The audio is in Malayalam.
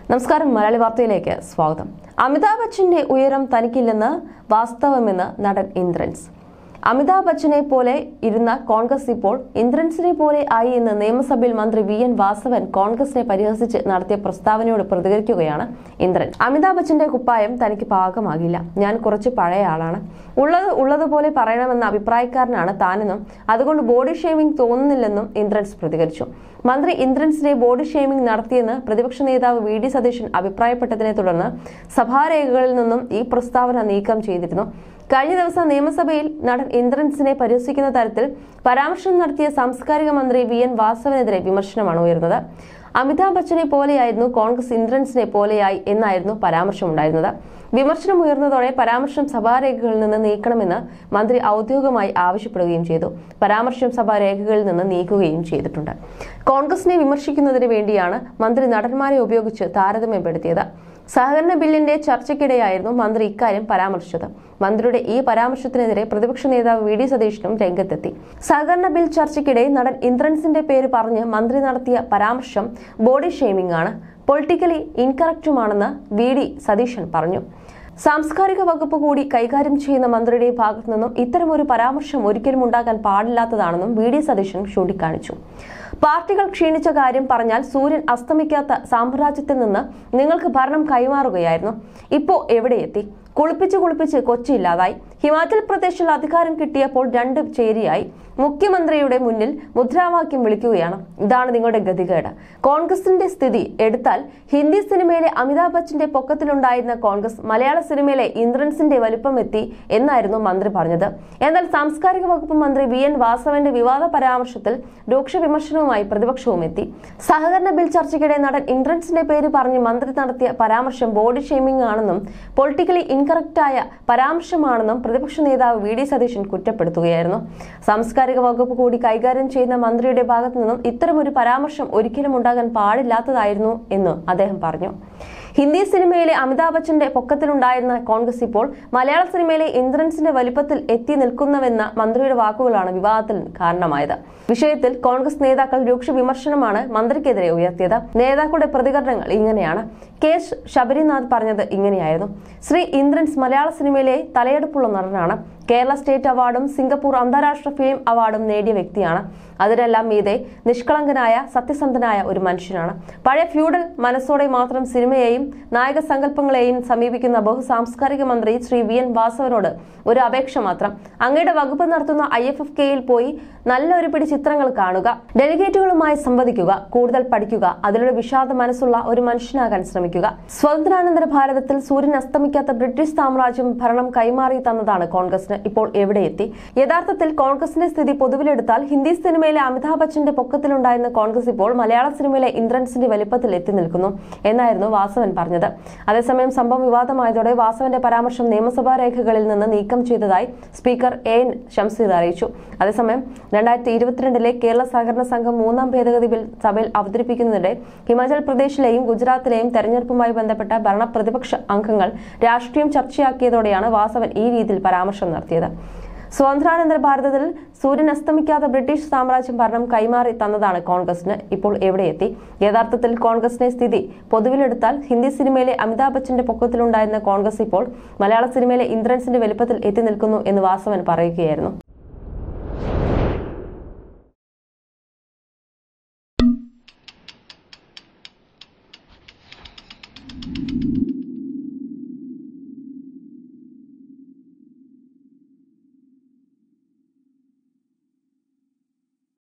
നമസ്കാരം മലയാളി വാർത്തയിലേക്ക് സ്വാഗതം അമിതാഭ് ബച്ചന്റെ ഉയരം തനിക്കില്ലെന്ന് വാസ്തവമെന്ന് നടൻ ഇന്ദ്രൻസ് അമിതാഭ് ബച്ചനെ പോലെ ഇരുന്ന കോൺഗ്രസ് ഇപ്പോൾ ഇന്ദ്രൻസിനെ പോലെ ആയി എന്ന് നിയമസഭയിൽ മന്ത്രി വി എൻ വാസവൻ കോൺഗ്രസിനെ പരിഹസിച്ച് നടത്തിയ പ്രസ്താവനയോട് പ്രതികരിക്കുകയാണ് ഇന്ദ്രൻ അമിതാഭ് ബച്ചന്റെ കുപ്പായം തനിക്ക് പാകമാകില്ല ഞാൻ കുറച്ച് പഴയ ആളാണ് ഉള്ളത് ഉള്ളതുപോലെ പറയണമെന്ന അഭിപ്രായക്കാരനാണ് താനെന്നും അതുകൊണ്ട് ബോഡി ഷേമിംഗ് തോന്നുന്നില്ലെന്നും ഇന്ദ്രൻസ് പ്രതികരിച്ചു മന്ത്രി ഇന്ദ്രൻസിനെ ബോഡി ഷേമിംഗ് നടത്തിയെന്ന് പ്രതിപക്ഷ നേതാവ് വി ഡി സതീശൻ അഭിപ്രായപ്പെട്ടതിനെ തുടർന്ന് സഭാരേഖകളിൽ നിന്നും ഈ പ്രസ്താവന നീക്കം ചെയ്തിരുന്നു കഴിഞ്ഞ ദിവസം നിയമസഭയിൽ നടൻ ഇന്ദ്രൻസിനെ പരിഹസിക്കുന്ന തരത്തിൽ പരാമർശം നടത്തിയ സാംസ്കാരിക മന്ത്രി വി എൻ വാസവനെതിരെ വിമർശനമാണ് ഉയർന്നത് അമിതാഭ് ബച്ചനെ പോലെയായിരുന്നു കോൺഗ്രസ് ഇന്ദ്രൻസിനെ പോലെയായി എന്നായിരുന്നു പരാമർശമുണ്ടായിരുന്നത് വിമർശനം ഉയർന്നതോടെ പരാമർശം സഭാരേഖകളിൽ നിന്ന് നീക്കണമെന്ന് മന്ത്രി ഔദ്യോഗികമായി ആവശ്യപ്പെടുകയും ചെയ്തു പരാമർശം സഭാരേഖകളിൽ നിന്ന് നീക്കുകയും ചെയ്തിട്ടുണ്ട് കോൺഗ്രസിനെ വിമർശിക്കുന്നതിന് വേണ്ടിയാണ് മന്ത്രി നടന്മാരെ ഉപയോഗിച്ച് താരതമ്യപ്പെടുത്തിയത് സഹകരണ ബില്ലിന്റെ ചർച്ചയ്ക്കിടെയായിരുന്നു മന്ത്രി ഇക്കാര്യം പരാമർശിച്ചത് മന്ത്രിയുടെ ഈ പരാമർശത്തിനെതിരെ പ്രതിപക്ഷ നേതാവ് വി ഡി സതീശനും രംഗത്തെത്തി സഹകരണ ബിൽ ചർച്ചയ്ക്കിടെ നടൻ ഇന്ദ്രൻസിന്റെ പേര് പറഞ്ഞ് മന്ത്രി നടത്തിയ പരാമർശം ബോഡി ഷെയ്മിംഗ് ആണ് പൊളിറ്റിക്കലി ഇൻകറക്റ്റുമാണെന്ന് വി ഡി സതീശൻ പറഞ്ഞു സാംസ്കാരിക വകുപ്പ് കൂടി കൈകാര്യം ചെയ്യുന്ന മന്ത്രിയുടെ ഭാഗത്തു നിന്നും ഇത്തരമൊരു പരാമർശം ഒരിക്കലും ഉണ്ടാകാൻ പാടില്ലാത്തതാണെന്നും വി ഡി സതീശൻ ചൂണ്ടിക്കാണിച്ചു പാർട്ടികൾ ക്ഷീണിച്ച കാര്യം പറഞ്ഞാൽ സൂര്യൻ അസ്തമിക്കാത്ത സാമ്രാജ്യത്തിൽ നിന്ന് നിങ്ങൾക്ക് ഭരണം കൈമാറുകയായിരുന്നു ഇപ്പോ എവിടെയെത്തി കുളിപ്പിച്ച് കുളിപ്പിച്ച് കൊച്ചിയില്ലാതായി ഹിമാചൽ പ്രദേശിൽ അധികാരം കിട്ടിയപ്പോൾ രണ്ട് ചേരിയായി മുഖ്യമന്ത്രിയുടെ മുന്നിൽ മുദ്രാവാക്യം വിളിക്കുകയാണ് ഇതാണ് നിങ്ങളുടെ ഗതികേട് കോൺഗ്രസിന്റെ സ്ഥിതി എടുത്താൽ ഹിന്ദി സിനിമയിലെ അമിതാഭ് ബച്ചന്റെ പൊക്കത്തിലുണ്ടായിരുന്ന കോൺഗ്രസ് മലയാള സിനിമയിലെ ഇന്ദ്രൻസിന്റെ വലുപ്പം എത്തി എന്നായിരുന്നു മന്ത്രി പറഞ്ഞത് എന്നാൽ സാംസ്കാരിക വകുപ്പ് മന്ത്രി വി എൻ വാസവന്റെ വിവാദ പരാമർശത്തിൽ രൂക്ഷ വിമർശനവുമായി പ്രതിപക്ഷവും എത്തി സഹകരണ ബിൽ ചർച്ചയ്ക്കിടെ നടൻ ഇന്ദ്രൻസിന്റെ പേര് പറഞ്ഞ് മന്ത്രി നടത്തിയ പരാമർശം ബോഡി ഷെയ്മിംഗ് ആണെന്നും പൊളിറ്റിക്കലി ഇൻകറക്റ്റായ പരാമർശമാണെന്നും പ്രതിപക്ഷ നേതാവ് വി ഡി സതീശൻ കുറ്റപ്പെടുത്തുകയായിരുന്നു സാംസ്കാരിക വകുപ്പ് കൂടി കൈകാര്യം ചെയ്യുന്ന മന്ത്രിയുടെ ഭാഗത്തു നിന്നും ഇത്തരമൊരു പരാമർശം ഒരിക്കലും ഉണ്ടാകാൻ പാടില്ലാത്തതായിരുന്നു എന്ന് അദ്ദേഹം പറഞ്ഞു ഹിന്ദി സിനിമയിലെ അമിതാഭ് ബച്ചന്റെ പൊക്കത്തിലുണ്ടായിരുന്ന കോൺഗ്രസ് ഇപ്പോൾ മലയാള സിനിമയിലെ ഇന്ദ്രൻസിന്റെ വലിപ്പത്തിൽ എത്തി നിൽക്കുന്നുവെന്ന മന്ത്രിയുടെ വാക്കുകളാണ് വിവാദത്തിൽ കാരണമായത് വിഷയത്തിൽ കോൺഗ്രസ് നേതാക്കൾ രൂക്ഷ വിമർശനമാണ് മന്ത്രിക്കെതിരെ ഉയർത്തിയത് നേതാക്കളുടെ പ്രതികരണങ്ങൾ ഇങ്ങനെയാണ് കെ എസ് ശബരിനാഥ് പറഞ്ഞത് ഇങ്ങനെയായിരുന്നു ശ്രീ ഇന്ദ്രൻസ് മലയാള സിനിമയിലെ തലയെടുപ്പുള്ള നടനാണ് കേരള സ്റ്റേറ്റ് അവാർഡും സിംഗപ്പൂർ അന്താരാഷ്ട്ര ഫിലിം അവാർഡും നേടിയ വ്യക്തിയാണ് അതിനെല്ലാം മീതെ നിഷ്കളങ്കനായ സത്യസന്ധനായ ഒരു മനുഷ്യനാണ് പഴയ ഫ്യൂഡൽ മനസ്സോടെ മാത്രം സിനിമയെയും നായക സങ്കല്പങ്ങളെയും സമീപിക്കുന്ന ബഹുസാംസ്കാരിക മന്ത്രി ശ്രീ വി എൻ വാസവനോട് ഒരു അപേക്ഷ മാത്രം അങ്ങയുടെ വകുപ്പ് നടത്തുന്ന ഐ എഫ് എഫ് കെയിൽ പോയി നല്ലൊരു പിടി ചിത്രങ്ങൾ കാണുക ഡെലിഗേറ്റുകളുമായി സംവദിക്കുക കൂടുതൽ പഠിക്കുക അതിലൂടെ വിഷാദ മനസ്സുള്ള ഒരു മനുഷ്യനാകാൻ ശ്രമിക്കുക സ്വതന്ത്രാനന്തര ഭാരതത്തിൽ സൂര്യൻ അസ്തമിക്കാത്ത ബ്രിട്ടീഷ് സാമ്രാജ്യം ഭരണം കൈമാറി തന്നതാണ് കോൺഗ്രസിന് ഇപ്പോൾ എവിടെ എത്തി യഥാർത്ഥത്തിൽ കോൺഗ്രസിന്റെ സ്ഥിതി പൊതുവിലെടുത്താൽ ഹിന്ദി സിനിമയിലെ അമിതാഭ് ബച്ചന്റെ പൊക്കത്തിലുണ്ടായിരുന്ന കോൺഗ്രസ് ഇപ്പോൾ മലയാള സിനിമയിലെ ഇന്ദ്രൻസിന്റെ വലിപ്പത്തിൽ എത്തി നിൽക്കുന്നു എന്നായിരുന്നു വാസവൻ പറഞ്ഞത് അതേസമയം സംഭവം വിവാദമായതോടെ വാസവന്റെ പരാമർശം നിയമസഭാ രേഖകളിൽ നിന്ന് നീക്കം ചെയ്തതായി സ്പീക്കർ എ എൻ ഷംസീർ അറിയിച്ചു അതേസമയം രണ്ടായിരത്തി ഇരുപത്തിരണ്ടിലെ കേരള സഹകരണ സംഘം മൂന്നാം ഭേദഗതി ബിൽ സഭയിൽ അവതരിപ്പിക്കുന്നതിനിടെ ഹിമാചൽ പ്രദേശിലെയും ഗുജറാത്തിലെയും തെരഞ്ഞെടുപ്പുമായി ബന്ധപ്പെട്ട ഭരണ പ്രതിപക്ഷ അംഗങ്ങൾ രാഷ്ട്രീയം ചർച്ചയാക്കിയതോടെയാണ് വാസവൻ ഈ രീതിയിൽ പരാമർശം നടത്തിയത് സ്വാതന്ത്ര്യാനന്തര ഭാരതത്തിൽ സൂര്യൻ അസ്തമിക്കാത്ത ബ്രിട്ടീഷ് സാമ്രാജ്യം ഭരണം കൈമാറി തന്നതാണ് കോൺഗ്രസിന് ഇപ്പോൾ എവിടെയെത്തി യഥാർത്ഥത്തിൽ കോൺഗ്രസിനെ സ്ഥിതി പൊതുവിലെടുത്താൽ ഹിന്ദി സിനിമയിലെ അമിതാഭ് ബച്ചന്റെ പൊക്കത്തിലുണ്ടായിരുന്ന കോൺഗ്രസ് ഇപ്പോൾ മലയാള സിനിമയിലെ ഇന്ദ്രൻസിന്റെ വലിപ്പത്തിൽ എത്തി നിൽക്കുന്നു എന്ന് വാസവൻ പറയുകയായിരുന്നു